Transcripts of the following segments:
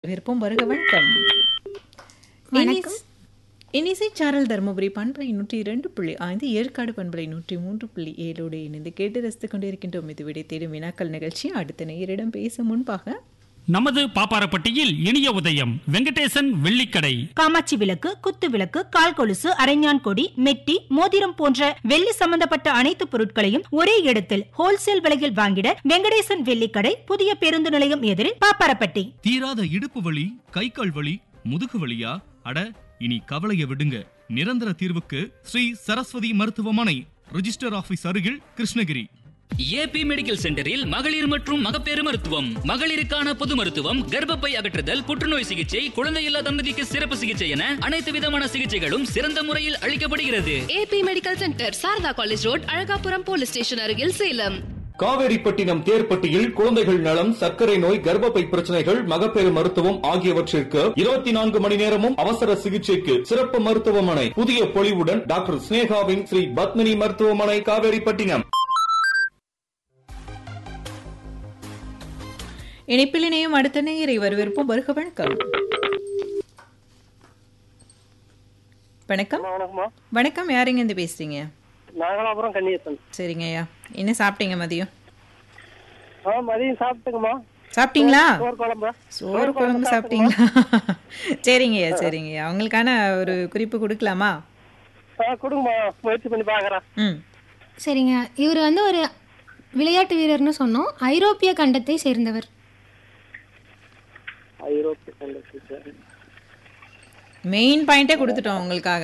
வரவேற்போம் வருக வணக்கம் இனிஸ்- இனிசை சாரல் தருமபுரி பண்பலை நூற்றி இரண்டு புள்ளி ஐந்து ஏற்காடு பண்பலை நூற்றி மூன்று புள்ளி ஏழோடு இணைந்து கேட்டு ரசித்துக் கொண்டிருக்கின்றோம் இது விடை தேடும் வினாக்கள் நிகழ்ச்சி அடுத்த நேயரிடம் பேச முன்பாக நமது பாப்பாரப்பட்டியில் இனிய உதயம் வெங்கடேசன் வெள்ளிக்கடை காமாட்சி விளக்கு குத்து விளக்கு கால் கொலுசு அரைஞான் கொடி மெட்டி மோதிரம் போன்ற வெள்ளி சம்பந்தப்பட்ட அனைத்து பொருட்களையும் ஒரே இடத்தில் ஹோல்சேல் விலையில் வாங்கிட வெங்கடேசன் வெள்ளிக்கடை புதிய பேருந்து நிலையம் எதிரில் பாப்பாரப்பட்டி தீராத இடுப்பு வலி கை கால் வலி முதுகு வலியா அட இனி கவலைய விடுங்க நிரந்தர தீர்வுக்கு ஸ்ரீ சரஸ்வதி மருத்துவமனை ரிஜிஸ்டர் ஆபீஸ் அருகில் கிருஷ்ணகிரி ஏபி மெடிக்கல் சென்டரில் மகளிர் மற்றும் மகப்பேறு மருத்துவம் மகளிருக்கான பொது மருத்துவம் கர்ப்பப்பை அகற்றுதல் புற்றுநோய் சிகிச்சை குழந்தையில்லா தம்பதிக்கு சிறப்பு சிகிச்சை என அனைத்து விதமான சிகிச்சைகளும் சிறந்த முறையில் அளிக்கப்படுகிறது AB medical centre Sharada college road Azhagapuram police station அருகில் சேலம் காவேரிப்பட்டினம் தேர்ப்பட்டியில் குழந்தைகள் நலம் சர்க்கரை நோய் கர்ப்பப்பை பிரச்சனைகள் மகப்பேறு மருத்துவம் ஆகியவற்றிற்கு இருபத்தி நான்கு மணி நேரமும் அவசர சிகிச்சைக்கு சிறப்பு மருத்துவமனை புதிய பொலிவுடன் டாக்டர் ஸ்னேகாவின் ஸ்ரீ பத்மினி மருத்துவமனை காவேரிப்பட்டினம் இணைப்பில் இணையும் அடுத்த நேயரை வரவேற்போம் வருக வணக்கம் வணக்கம் வணக்கம்மா வணக்கம் யாருங்க இருந்து பேசுறீங்க நாகலாபுரம் கன்னியப்பன் சரிங்க ஐயா என்ன சாப்பிட்டீங்க மதியம் ஆ மதியம் சாப்பிட்டுங்கம்மா சாப்பிட்டீங்களா சோறு குழம்பு சோறு குழம்பு சாப்பிட்டீங்களா சரிங்கய்யா சரிங்கய்யா அவங்களுக்கான ஒரு குறிப்பு கொடுக்கலாமா ஆ கொடுங்கம்மா முயற்சி பண்ணி பார்க்குறேன் ம் சரிங்க இவர் வந்து ஒரு விளையாட்டு வீரர்னு சொன்னோம் ஐரோப்பிய கண்டத்தை சேர்ந்தவர் ஐரோப்பிய கண்டத்து மெயின் பாயிண்டே கொடுத்துட்டோம் உங்களுக்காக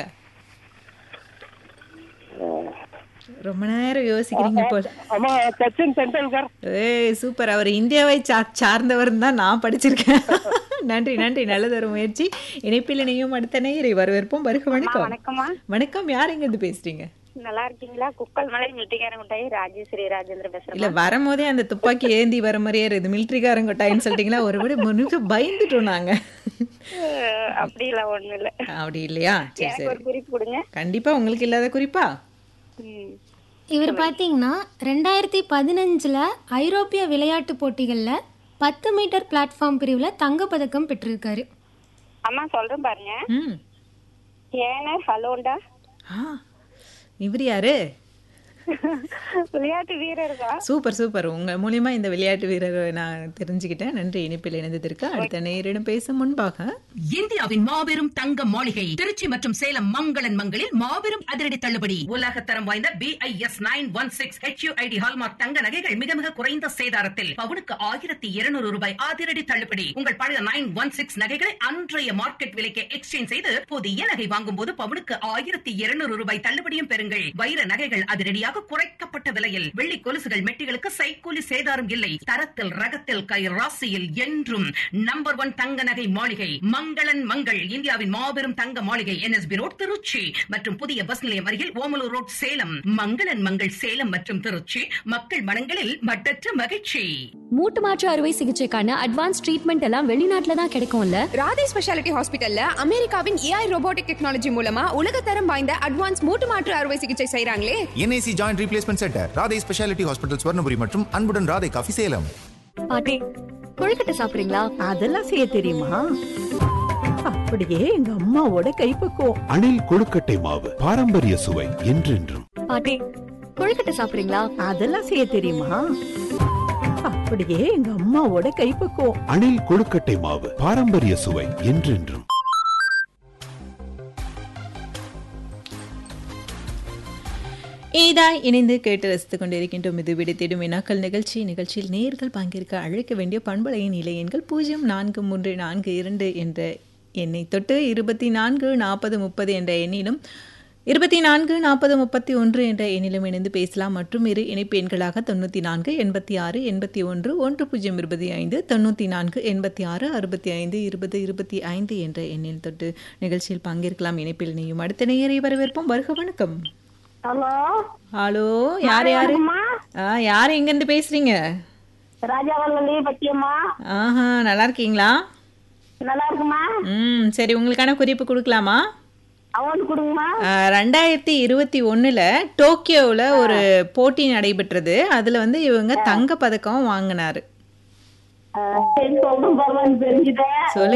ரொம்ப நேரம் யோசிக்கிறீங்க போல் அம்மா சச்சின் டெண்டுல்கர் ஏய் சூப்பர் அவர் இந்தியாவை சா சார்ந்தவர் தான் நான் படிச்சிருக்கேன் நன்றி நன்றி நல்லதொரு முயற்சி இணைப்பில் இணையும் அடுத்த நேயரை வரவேற்போம் வருக வணக்கம் வணக்கம்மா வணக்கம் யார் எங்க இருந்து பேசுறீங்க நல்லா இருக்கீங்களா குக்கல் மலை மில்டிகாரங்குட்டாய் ராஜேஸ்வரி ராஜேந்திர பேசுறேன் இல்ல வரும்போதே அந்த துப்பாக்கி ஏந்தி வர மாதிரியே இருக்குது மிலிட்ரிக்காரங்க கொட்டாயின்னு சொல்லிட்டீங்களா ஒரு விட ஒரு நிமிஷம் பயந்துட்டோம் நாங்க அஹ், அப்படி இல்ல ஒண்ணு இல்ல அப்படி இல்லையா சரி எனக்கு ஒரு சரி குறிப்பு கொடுங்க கண்டிப்பா உங்களுக்கு இல்லாத குறிப்பா ம். இவர் பார்த்தீங்கன்னா ரெண்டாயிரத்தி பதினஞ்சில் ஐரோப்பிய விளையாட்டு போட்டிகளில் பத்து மீட்டர் பிளாட்ஃபார்ம் பிரிவில் தங்கப்பதக்கம் பெற்றிருக்காரு அம்மா சொல்றேன் பாருங்க ம் ஏனர் ஹலோண்டா ஆ இவர் யாரு விளையாட்டு வீரர்களா சூப்பர் சூப்பர் உங்க மூலியமா இந்த விளையாட்டு வீரரை நான் தெரிஞ்சுக்கிட்டேன் நன்றி இணைப்பில் இணைந்ததற்கு அடுத்த நேரிடம் பேச முன்பாக இந்தியாவின் மாபெரும் தங்க மாளிகை திருச்சி மற்றும் சேலம் மங்களன் மங்களில் மாபெரும் அதிரடி தள்ளுபடி உலக தரம் வாய்ந்த BIS nine one six HUID hallmark தங்க நகைகள் மிக மிக குறைந்த சேதாரத்தில் பவுனுக்கு ஆயிரத்தி இருநூறு ரூபாய் அதிரடி தள்ளுபடி உங்கள் பழைய நைன் ஒன் சிக்ஸ் நகைகளை அன்றைய மார்க்கெட் விலைக்கு எக்ஸ்சேஞ்ச் செய்து புதிய நகை வாங்கும் போது பவுனுக்கு ஆயிரத்தி இருநூறு ரூபாய் தள்ளுபடியும் பெறுங்கள் வைர நகைகள் அதிரடியாக குறைக்கப்பட்ட விலையில் வெள்ளி கொலுசுகள் மெட்டிகளுக்கு சைக்கூலி சேதாரம் இல்லை தரத்தில் ரகத்தில் கை ராசியில் என்றும் நம்பர் ஒன் தங்க நகை மாளிகை மங்களன் மங்கள் இந்தியாவின் மாபெரும் தங்க மாளிகை என்எஸ்பி ரோட் திருச்சி மற்றும் புதிய பஸ் நிலையம் அருகில் ஓமலூர் ரோட் சேலம் மங்களன் மங்கள் சேலம் மற்றும் திருச்சி மக்கள் மனங்களில் மட்டற்ற மகிழ்ச்சி மூட்டு மாற்று அறுவை சிகிச்சைக்கான அட்வான்ஸ் ட்ரீட்மெண்ட் எல்லாம் வெளிநாட்டுல தான் கிடைக்கும்ல ராதே ஸ்பெஷாலிட்டி ஹாஸ்பிட்டல்ல அமெரிக்காவின் ஏஐ ரோபோட்டிக் டெக்னாலஜி மூலமா உலகத்தரம் வாய்ந்த அட்வான்ஸ் மூட்டு மாற்று அறுவை சிகிச்சை செய்றாங்களே NIC joint replacement centre Radhai speciality hospital Swarnapuri மற்றும் அன்புடன் ராதை காஃபி சேலம் பாட்டி கொழுக்கட்டை சாப்பிடுறீங்களா அதெல்லாம் செய்ய தெரியுமா அப்படியே எங்க அம்மாவோட கைப்பக்குவம் அணில் கொழுக்கட்டை மாவு பாரம்பரிய சுவை என்றென்றும் பாட்டி கொழுக்கட்டை சாப்பிடுறீங்களா அதெல்லாம் செய்ய தெரியுமா அப்படியே எங்க அம்மாவோட கைப்பக்குவம் அணில் கொழுக்கட்டை மாவு பாரம்பரிய சுவை என்றென்றும் ஏதா இணைந்து கேட்டு ரசித்துக் கொண்டிருக்கின்றோம் இது விடு தேடும் வினாக்கள் நிகழ்ச்சி நிகழ்ச்சியில் நேர்கள் பங்கேற்க அழைக்க வேண்டிய பண்பலையின் நிலை எண்கள் பூஜ்ஜியம் நான்கு மூன்று நான்கு இரண்டு என்ற எண்ணை தொட்டு இருபத்தி நான்கு நாற்பது முப்பது என்ற எண்ணிலும் இருபத்தி நான்கு நாற்பது முப்பத்தி ஒன்று என்ற எண்ணிலும் இணைந்து பேசலாம் மற்றும் இரு இணைப்பு எண்களாக தொண்ணூற்றி நான்கு எண்பத்தி ஆறு எண்பத்தி ஒன்று ஒன்று பூஜ்ஜியம் இருபத்தி ஐந்து தொண்ணூற்றி நான்கு எண்பத்தி ஆறு அறுபத்தி ஐந்து இருபது இருபத்தி ஐந்து என்ற எண்ணில் தொட்டு நிகழ்ச்சியில் பங்கேற்கலாம் இணைப்பில் இணையும் அடுத்த நேயரை வரவேற்போம் வருக வணக்கம் ஹலோ ஹலோ யார் யாரு ஆ யார் எங்கேருந்து பேசுறீங்க ராஜாவல்லி பட்டியம்மா ஆஹா நல்லா இருக்கீங்களா நல்லா இருக்குமா ம் சரி உங்களுக்கான குறிப்பு கொடுக்கலாமா அவார்டு கொடுங்கம்மா ஆ, ரெண்டாயிரத்தி இருபத்தி ஒன்றில் டோக்கியோவில் ஒரு போட்டி நடைபெற்றது அதில் வந்து இவங்க தங்க பதக்கம் வாங்கினாரு சரி சொல்றேன் பரவாயில்ல தெரிஞ்சுட்டேன் சொல்லு